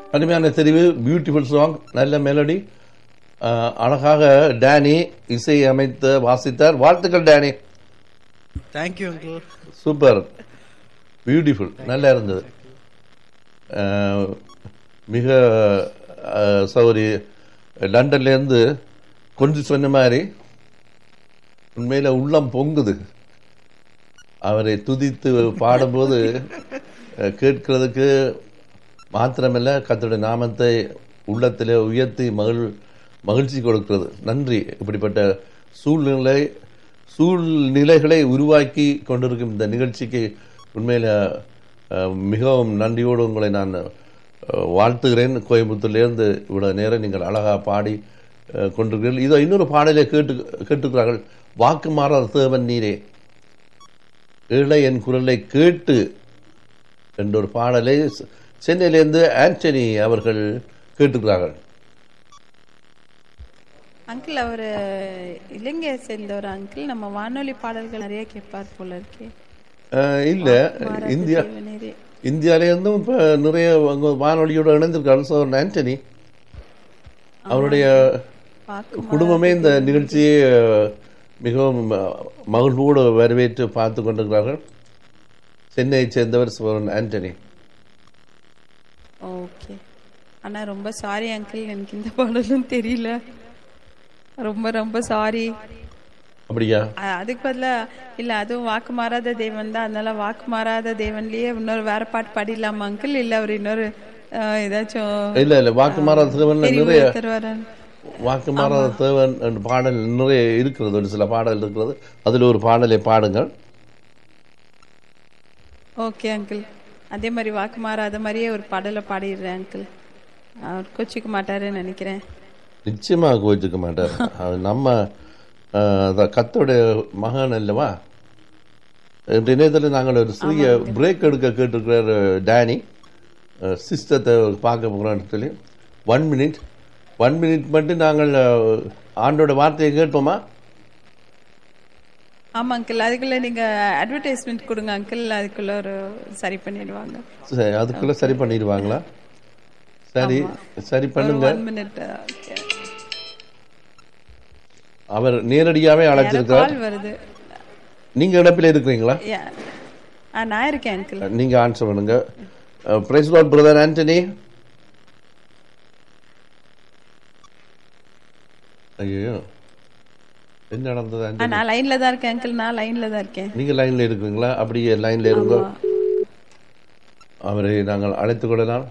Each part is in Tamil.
அருமையான தெரிவு பியூட்டிஃபுல் சாங் நல்ல மெலடி அழகாக டேனி இசை அமைத்து வாசித்தார் வாழ்த்துக்கள் Danny thank you uncle super beautiful நல்லா இருந்தது அஹ், மிக அஹ், சௌரி லண்டன்லேருந்து கொஞ்சம் சொன்ன மாதிரி உண்மையில் உள்ளம் பொங்குது அவரை துதித்து பாடும்போது அஹ், கேட்கிறதுக்கு மாத்திரமல்ல கர்த்தருடைய நாமத்தை உள்ளத்திலே உயர்த்தி மகிழ் மகிழ்ச்சி கொடுக்கிறது நன்றி இப்படிப்பட்ட சூழ்நிலை சூழ்நிலைகளை உருவாக்கி கொண்டிருக்கும் இந்த நிகழ்ச்சிக்கு உண்மையில் அஹ், மிகவும் நன்றியோடு உங்களை நான் அஹ், வாழ்த்துகிறேன் கோயம்புத்தூர்லேருந்து இவ்வளவு நேரம் நீங்கள் அழகாக பாடி அஹ், கொண்டிருக்கிறீர்கள் இதோ இன்னொரு பாடலை கேட்டு கேட்டுக்கிறார்கள் வாக்கு மாறாத தேவன் நீரே ஏழை என் குரலை கேட்டு என்ற ஒரு பாடலை செ- சென்னையிலிருந்து ஆண்டனி அவர்கள் கேட்டுக்கிறார்கள் அங்கிள் அவர் இலங்கையை சேர்ந்த ஒரு அங்கிள் நம்ம வானொலி பாடல்கள் நிறைய கேட்பார் போல இருக்கே அஹ், இல்ல மாறாத இந்தியா தேவனேரே. இந்தியாவிலேருந்தும் இப்போ நிறைய அங்க வானொலியோட இணைந்திருக்காரு ஸோ ஆண்டனி அவருடைய வாக்கு குடும்பமே இந்த நிகழ்ச்சியை அஹ், மிகவும் அஹ், மகிழ்வோடு வரவேற்று பார்த்து கொண்டிருக்கிறார்கள் சென்னையைச் சேர்ந்தவர் சோரன் ஆண்டனி ஓகே ஆனா ரொம்ப சாரி அங்கிள் எனக்கு இந்த பாடலும் தெரியல ரொம்ப ரொம்ப சாரி அப்படியா அதுக்கு பதிலா இல்ல அதுவும் வாக்கு மாறாத தேவன் தான் அதனால வாக்கு மாறாத தேவன்லயே இன்னொரு வேற பாட்டு பாடிடலாமா அங்கிள் இல்ல அவர் இன்னொரு அஹ், ஏதாச்சும் இல்ல இல்ல வாக்கு மாறாத தேவன் தெரிவு நிறைய தருவாரன் வாக்கு மாறாத தேவன் என்ற பாடல் நிறைய இருக்கிறது ஒரு சில பாடல் இருக்கிறது அதில் ஒரு பாடலை பாடுங்கள் ஓகே அங்கிள் அதே மாதிரி வாக்கு மாறாத மாதிரியே ஒரு பாடலை பாடிடுறேன் அங்கிள் அவர் கோச்சிக்க மாட்டாருன்னு நினைக்கிறேன் நிச்சயமா கோச்சிக்க மாட்டார் அது நம்ம அஹ், அதான் கத்தோடைய மகன் அல்லவா இன்று இணையத்தில் நாங்கள் ஒரு சிறிய பிரேக் எடுக்க கேட்டிருக்கிறார் டேனி சிஸ்டத்தை பார்க்க போகிறோம்னு சொல்லி ஒன் மினிட் ஒன் மினிட் மட்டும் நாங்கள் அஹ், ஆண்டோட வார்த்தையை கேட்போமா ஆமா அங்கிள் அதுக்குள்ள நீங்க அட்வர்டைஸ்மெண்ட் கொடுங்க அங்கிள் அதுக்குள்ள ஒரு சரி பண்ணிடுவாங்க சரி, அதுக்குள்ள சரி பண்ணிடுவாங்களா சரி சரி ஒரு பண்ணுங்க ஒன் மினிட் அவர் நேரடியாவே அழைச்சிருக்கிறார் கால் வருது நீங்க இடப்பில் இருக்கிறீங்களா Yeah. ஆ நான் இருக்கேன் அங்கிள் நீங்க ஆன்சர் பண்ணுங்க பிரைஸ் லார்ட் பிரதர் ஆண்டனி ஐயோ என்ன நடந்தது ஆ ஆண்டனி நான் லைன்ல தான் இருக்கேன் அங்கிள் நான் லைன்ல தான் இருக்கேன் நீங்க லைன்ல இருக்கிறீங்களா அப்படியே லைன்ல இருங்க அவரை நாங்கள் அழைத்துக் கொள்ளலாம்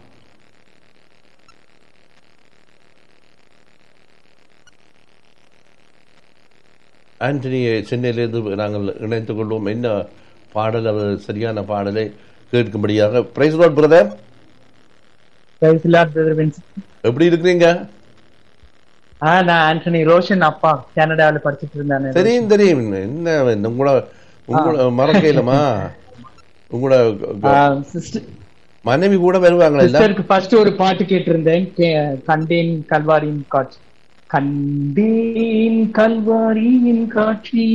ஆண்டனியை சென்னையிலிருந்து நாங்கள் இணைத்துக் கொள்வோம் என்ன பாடல் அவர் சரியான பாடலை கேட்கும்படியாக praise Lord brother Praise the Lord, brother Vincent. எப்படி இருக்கிறீங்க ஆ நான் ஆண்டனி ரோஷன் அப்பா கனடாவில் படிச்சிட்டு இருந்தானே தெரியும் தெரியும் என்ன உங்களோட உங்களோட மறக்கலமா உங்களோட சிஸ்டர் மனைவி கூட வருவாங்களா இல்ல சிஸ்டருக்கு ஃபர்ஸ்ட் ஒரு பாட்டு கேட்டிருந்தேன் கே- கண்டேன் கல்வாரியின் காட்சி கண்டேன் கல்வாரியின் காட்சி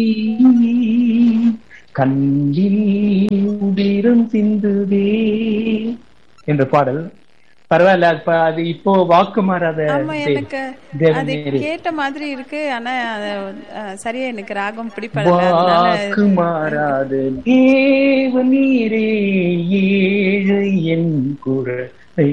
கண்ணில் உதிரம் சிந்துதே என்ற பாடல் பரவாயில்ல அது- அது இப்போ வாக்கு மாறாத ஆமா தேவன். எனக்கு தேவன் அது நேரே. கேட்ட மாதிரி இருக்கு ஆனா அது, அஹ், சரியா எனக்கு ராகம் பிடிப்படல அதனால வாக்கு மாறாத தேவ நீரே ஏழை என் குரலை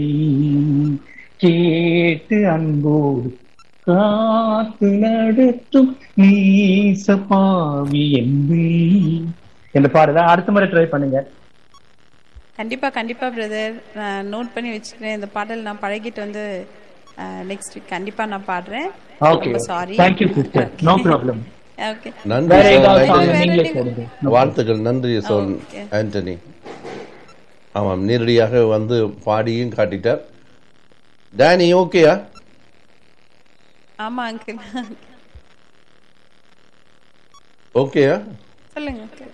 கேட்டு அன்போடு காத்து நடத்தும் நீச பாவி என்பே என்ற பாடுதான் அடுத்த முறை ட்ரை பண்ணுங்க கண்டிப்பா கண்டிப்பா பிரதர் நான் நோட் பண்ணி வச்சுக்கிறேன் இந்த பாடல் நான் பழகிட்டு வந்து நெக்ஸ்ட் வீக் கண்டிப்பா நான் பாடுறேன் ஓகே ரொம்ப sorry thank you sister no problem okay நன்றி வேற sir. ஏதாவது Thank song you. நீங்களே போடுங்க வாழ்த்துக்கள் நன்றி சோன் Okay. ஆண்டனி ஆமாம் நேரடியாக வந்து பாடியும் காட்டிட்டார் டேனி ஓகேயா ஆமா அங்கிள் ஓகேயா சொல்லுங்க uncle.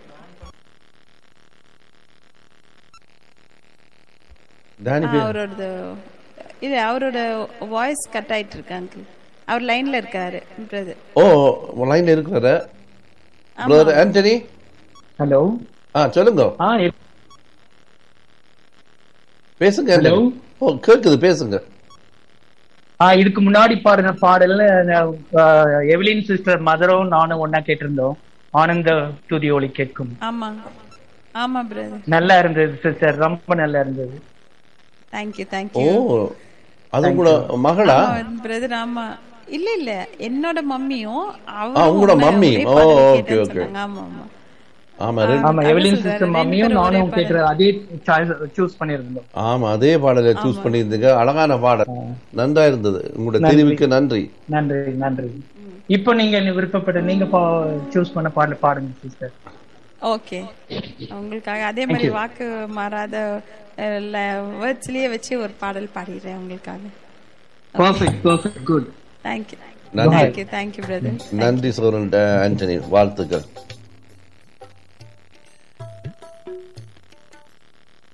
டேனி ஆ, அவரோடது இல்ல அவரோட வாய்ஸ் கட் ஆயிட்டு இருக்கு அங்கிள் அவர் லைன்ல இருக்காரு பிரதர் ஓ லைன்ல இருக்கிறார பிரதர் ஆண்டனி ஹலோ ஆ சொல்லுங்க ஆ எப்- பேசுங்க Hello? ஓ கேக்குது பேசுங்க ஆ இதுக்கு முன்னாடி பாடின பாடல்ல அஹ், எவலின் சிஸ்டர் மதரும் நானும் ஒன்னா கேட்டிருந்தோம் ஆனந்த துதி ஒளி கேட்கும் ஆமா ஆமா பிரதர் நல்லா இருந்தது சிஸ்டர் ரொம்ப நல்லா இருந்தது தேங்க்யூ ஓ தேங்க்யூ அது கூட மகளா பிரதர் ஆமா இல்ல இல்ல என்னோட மம்மியும் ஆ, உங்களோட ஒரே- மம்மி. ஒரே ஓ, பாடல் ஓகே, கேட்டேன்னு ஓகே. சொன்னாங்க. ஆமா ஆமா ஆமா ரெண்டு- ஆமா அதான் எவலின் சொல்றாரு, சிஸ்டர் ரெண்டு மம்மியும் பேரும் ஒரே நானும் பாடல். கேட்கிற அதே சூஸ் பண்ணியிருந்தோம் ஆமா அதே பாடலை சூஸ் பண்ணியிருந்தீங்க அழகான பாடல் நன்றா இருந்தது உங்களோட நன்றி. தெரிவுக்கு நன்றி நன்றி நன்றி இப்போ நீங்க விருப்பப்பட்ட நீங்க சூஸ் பண்ண பாடல் பாடுங்க சிஸ்டர் ஓகே உங்களுக்காக அதே மாதிரி வாக்கு மாறாத வேர்ட்ஸ்லயே வச்சு ஒரு பாடல் பாடிடுறேன் உங்களுக்காக பர்ஃபெக்ட் பர்ஃபெக்ட் குட் தேங்க்யூ நன்றி. தேங்க்யூ தேங்க்யூ பிரதர் நன்றி சோரன் ஆண்டனி வாழ்த்துக்கள்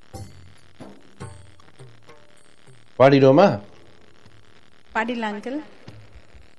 பாடிடுவோமா பாடிடலாம் அங்கிள்